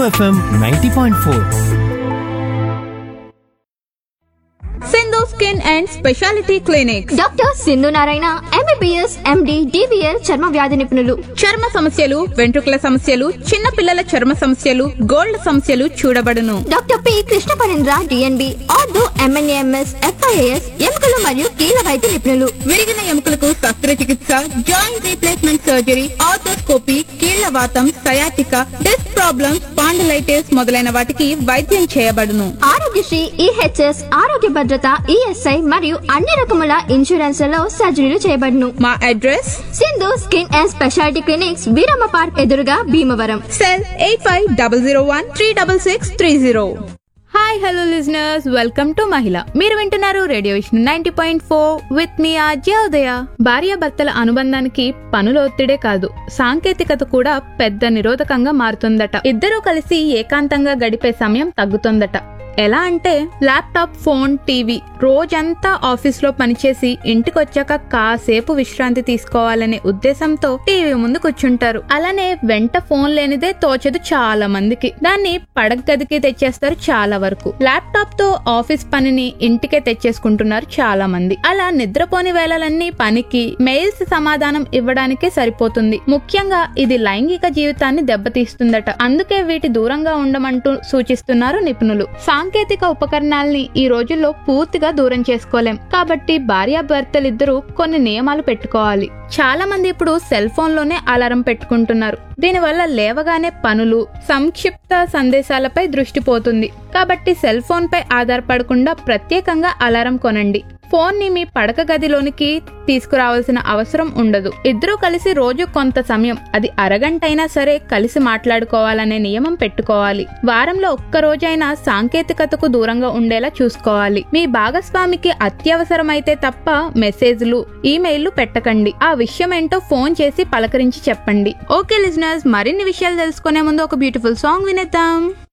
FM ninety point four Sindhu skin and speciality clinic doctor Sindhu Narayana MBBS MD DBL చర్మ వ్యాధి నిపుణులు చర్మ సమస్యలు వెంట్రుకల సమస్యలు చిన్న పిల్లల చర్మ సమస్యలు గోల్డ్ సమస్యలు చూడబడును doctor P Krishna Parendra DNB ortho MNAMS FIAS ఎముకలు మరియు కీళ్ళ వైద్య నిపుణులు విరిగిన ఎముకలకు శస్త్రచికిత్స జాయింట్ రీప్లేస్మెంట్ సర్జరీ ఆర్థోస్కోపీ కీళ్ల వాతం సయాటిక డిస్క్ ప్రాబ్లమ్స్ పాండలైటిస్ మొదలైన వాటికి వైద్యం చేయబడును ఆరోగ్యశ్రీ ఈహెచ్ఎస్ ఆరోగ్య భద్రత ఈఎస్ఐ మరియు అన్ని రకముల ఇన్సూరెన్స్లలో సర్జరీలు చేయబడును మా address Sindhu skin and speciality clinics Veeramma park ఎదురుగా Bhimavaram cell eight five double zero one three double six three zero hi hello listeners welcome to మహిళ మీరు వింటున్నారు radio vision ninety point four with మీ ఆర్జే ఉదయ భార్య భర్తల అనుబంధానికి పనుల ఒత్తిడే కాదు సాంకేతికత కూడా పెద్ద నిరోధకంగా మారుతుందట ఇద్దరూ కలిసి ఏకాంతంగా గడిపే సమయం తగ్గుతుందట ఎలా అంటే ల్యాప్టాప్ ఫోన్ టీవీ రోజంతా ఆఫీస్లో పనిచేసి ఇంటికొచ్చాక కాసేపు విశ్రాంతి తీసుకోవాలనే ఉద్దేశంతో టీవీ ముందు కూర్చుంటారు అలానే వెంట ఫోన్ లేనిదే తోచదు చాలా మందికి దాన్ని పడక గదికి తెచ్చేస్తారు చాలా వరకు ల్యాప్టాప్ తో ఆఫీస్ పనిని ఇంటికే తెచ్చేసుకుంటున్నారు చాలా మంది అలా నిద్రపోని వేళలన్నీ పనికి మెయిల్స్ సమాధానం ఇవ్వడానికే సరిపోతుంది ముఖ్యంగా ఇది లైంగిక జీవితాన్ని దెబ్బతీస్తుందట అందుకే వీటి దూరంగా ఉండమంటూ సూచిస్తున్నారు నిపుణులు సాంకేతిక ఉపకరణాల్ని ఈ రోజుల్లో పూర్తిగా దూరం చేసుకోలేం కాబట్టి భార్యాభర్తలిద్దరూ కొన్ని నియమాలు పెట్టుకోవాలి చాలా మంది ఇప్పుడు సెల్ ఫోన్ లోనే అలారం పెట్టుకుంటున్నారు దీనివల్ల లేవగానే పనులు సంక్షిప్త సందేశాలపై దృష్టి పోతుంది కాబట్టి సెల్ ఫోన్ పై ఆధారపడకుండా ప్రత్యేకంగా అలారం కొనండి ఫోన్ ని మీ పడక గదిలోనికి తీసుకురావాల్సిన అవసరం ఉండదు ఇద్దరూ కలిసి రోజు కొంత సమయం అది అరగంట అయినా సరే కలిసి మాట్లాడుకోవాలనే నియమం పెట్టుకోవాలి వారంలో ఒక్క రోజైనా సాంకేతికతకు దూరంగా ఉండేలా చూసుకోవాలి మీ భాగస్వామికి అత్యవసరమైతే తప్ప మెసేజ్లు ఈమెయిల్లు పెట్టకండి ఆ విషయం ఏంటో ఫోన్ చేసి పలకరించి చెప్పండి ఓకే లిజనర్స్ మరిన్ని విషయాలు తెలుసుకునే ముందు ఒక బ్యూటిఫుల్ సాంగ్ వినేద్దాం